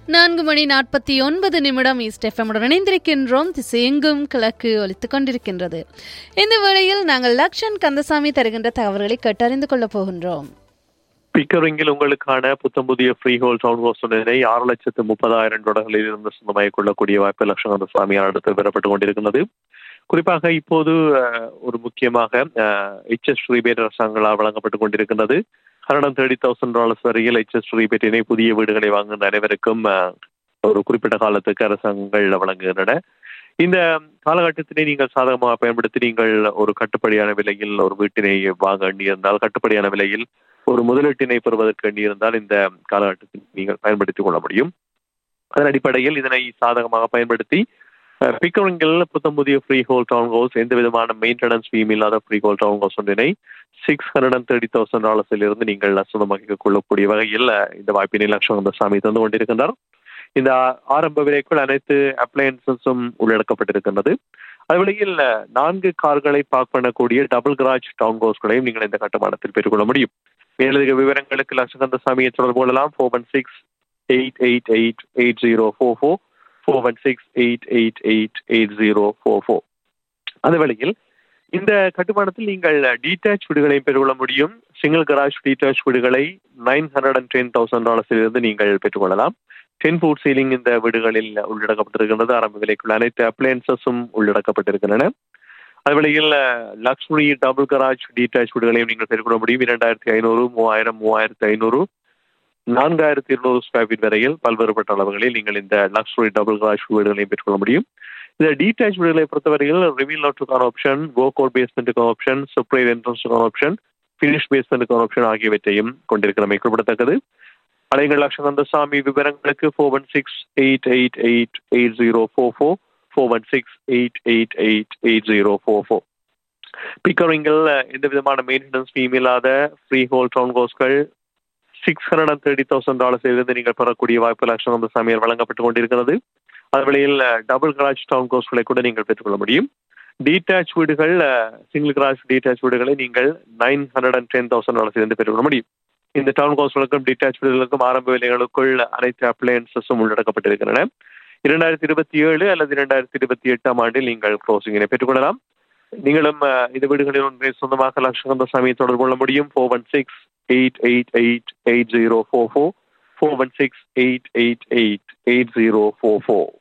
நான்கு மணி நாற்பத்தி ஒன்பது நிமிடம் ஈஸ்ட் எஃப்எம்முடன் இணைந்திருக்கின்றோம் திசையெங்கும் கிழக்கு ஒலித்துக் கொண்டிருக்கின்றது இந்த வேளையில் நாங்கள் லக்ஷன் கந்தசாமி தருகின்ற தகவல்களை கேட்டறிந்து கொள்ளப் போகின்றோம் பிக்கரிங்கில் உங்களுக்கான புத்தம் புதிய ஃப்ரீ ஹோல் டவுன் ஹவுஸ் ஒன்றினை ஆறு லட்சத்து முப்பதாயிரம் டாலர்களில் இருந்து சொந்தமாக கொள்ளக்கூடிய வாய்ப்பு லட்சங்கந்த சுவாமியார் அடுத்து பெறப்பட்டுக் கொண்டிருக்கிறது குறிப்பாக இப்போது அஹ், ஒரு முக்கியமாக எச்எஸ் ரீபேட் அரசாங்கங்களால் வழங்கப்பட்டுக் கொண்டிருக்கின்றது ஹண்ட்ரட் தேர்ட்டி தௌசண்ட் டாலர்ஸ் வரையில் எச்எஸ் ரீபேட்டினை புதிய வீடுகளை வாங்குகின்ற அனைவருக்கும் அஹ், ஒரு குறிப்பிட்ட காலத்துக்கு அரசாங்கங்கள் வழங்குகின்றன இந்த காலகட்டத்தினை நீங்கள் சாதகமாக பயன்படுத்தி நீங்கள் ஒரு கட்டுப்படியான விலையில் ஒரு வீட்டினை வாங்க வேண்டியிருந்தால் கட்டுப்படியான விலையில் ஒரு முதலீட்டினை பெறுவதற்கு வேண்டியிருந்தால் இந்த காலகட்டத்தில் நீங்கள் பயன்படுத்திக் கொள்ள முடியும் அதன் அடிப்படையில் இதனை சாதகமாக பயன்படுத்தி பிக்கரிங்கில் புத்தம் புதிய ஃப்ரீ ஹோல் டவுன் ஹவுஸ் எந்த விதமான மெயின்டெனன்ஸ் ஃபீம் இல்லாத ஃப்ரீ ஹோல் டவுன் ஹவுஸ் ஒன்றினை six hundred and thirty thousand டாலர்ஸில் இருந்து நீங்கள் சொந்தமாக்கிக் கொள்ளக்கூடிய வகையில் இந்த வாய்ப்பினை லட்சம் சாமி தந்து கொண்டிருக்கின்றார் இந்த ஆரம்ப விலைக்குள் அனைத்து அப்ளையன்சஸும் உள்ளடக்கப்பட்டிருக்கின்றது அதுவழியில் நான்கு கார்களை பார்க் பண்ணக்கூடிய டபுள் கராஜ் டவுன் ஹவுஸ்களையும் நீங்கள் இந்த கட்டுமானத்தில் பெற்றுக்கொள்ள முடியும் மேலதிக விவரங்களுக்கு லட்சகந்த சாமியை தொடர்பு கொள்ளலாம் four one six eight eight eight eight zero four four four one six eight eight eight eight zero four four அந்த வேளையில் இந்த கட்டுமானத்தில் நீங்கள் டீடாச் வீடுகளையும் பெற்றுக்கொள்ள முடியும் சிங்கிள் கராஜ் டீடாச் வீடுகளை nine hundred and ten thousand டாலர்ஸிலிருந்து நீங்கள் பெற்றுக்கொள்ளலாம் டென் ஃபுட் சீலிங் இந்த வீடுகளில் உள்ளடக்கப்பட்டிருக்கின்றது ஆரம்ப விலைக்குள்ள அனைத்து அப்ளையன்சஸும் உள்ளடக்கப்பட்டிருக்கின்றன அதுவேளையில் லக்ஷ்மி டபுள் கராஜ் டீடாச் வீடுகளையும் நீங்கள் பெற்றுக்கொள்ள முடியும் இரண்டாயிரத்தி ஐநூறு மூவாயிரம் மூவாயிரத்தி ஐநூறு நான்காயிரத்தி இருநூறு ஸ்கொயர் ஃபீட் வரையில் பல்வேறுபட்ட அளவுகளில் நீங்கள் இந்த லக்ஸுரி டபுள் கராஜ் வீடுகளையும் பெற்றுக்கொள்ள முடியும் இந்த டீடாச் வீடுகளை பொறுத்தவரையில் ரிவீல் நோட்டுக்கான ஆப்ஷன் வோக் பேஸ்மெண்ட்டுக்கான ஆப்ஷன் சுப்ரைட் என்ட்ரன்ஸுக்கான ஆப்ஷன் ஃபினிஷ் பேஸ்மெண்ட்டுக்கான ஆப்ஷன் ஆகியவற்றையும் கொண்டிருக்கிறமை குறிப்பிடத்தக்கது அலைகள் லட்சகந்த சாமி விவரங்களுக்கு four one six eight eight eight eight zero four four four one six eight eight eight eight zero four four பிக்கரிங்கில் எந்த விதமான மெயின்டெனன்ஸ் ஃபீம் இல்லாத ஃப்ரீ ஹோல் டவுன் கோஸ்கள் six hundred and thirty thousand dollars இருந்து நீங்கள் பெறக்கூடிய வாய்ப்பு லட்சம் சமையல் வழங்கப்பட்டு கொண்டிருக்கிறது அது வழியில் டபுள் கராஜ் டவுன் கோஸ்களை கூட நீங்கள் பெற்றுக்கொள்ள முடியும் டீடாச் வீடுகள் சிங்கிள் கராஜ் டீடாச் வீடுகளை நீங்கள் nine hundred and ten thousand dollars இருந்து பெற்றுக்கொள்ள முடியும் இந்த டவுன் கோஸ்களுக்கும் டீடாச் வீடுகளுக்கும் ஆரம்ப விலைகளுக்குள் அனைத்து அப்ளையன்சஸும் உள்ளடக்கப்பட்டிருக்கின்றன இரண்டாயிரத்தி இருபத்தி ஏழு அல்லது இரண்டாயிரத்தி இருபத்தி எட்டாம் ஆண்டில் நீங்கள் க்ளோசிங்கினை பெற்றுக்கொள்ளலாம் நீங்களும் அஹ், இந்த வீடுகளில் ஒன்றை சொந்தமாக லட்சகந்த சாமியை தொடர்பு கொள்ள முடியும் four one six eight eight eight eight zero four four four one six eight eight eight eight zero four four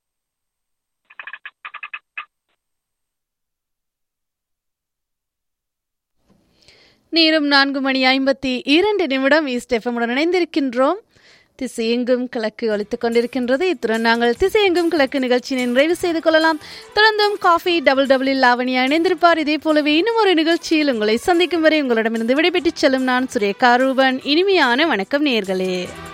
நேரம் நான்கு மணி ஐம்பத்தி இரண்டு நிமிடம் ஈஸ்ட் எஃப்எம்முடன் இணைந்திருக்கின்றோம் திசையெங்கும் கிழக்கு ஒலித்துக் கொண்டிருக்கின்றது இத்துடன் நாங்கள் திசையெங்கும் கிழக்கு நிகழ்ச்சியினை நிறைவு செய்து கொள்ளலாம் தொடர்ந்தும் காஃபி டபுள் டபுள் லாவணியா இணைந்திருப்பார் இதே போலவே இன்னும் ஒரு நிகழ்ச்சியில் உங்களை சந்திக்கும் வரை உங்களிடமிருந்து விடைபெற்றுச் செல்லும் நான் சுரேகா ரூபன் இனிமையான வணக்கம் நேர்களே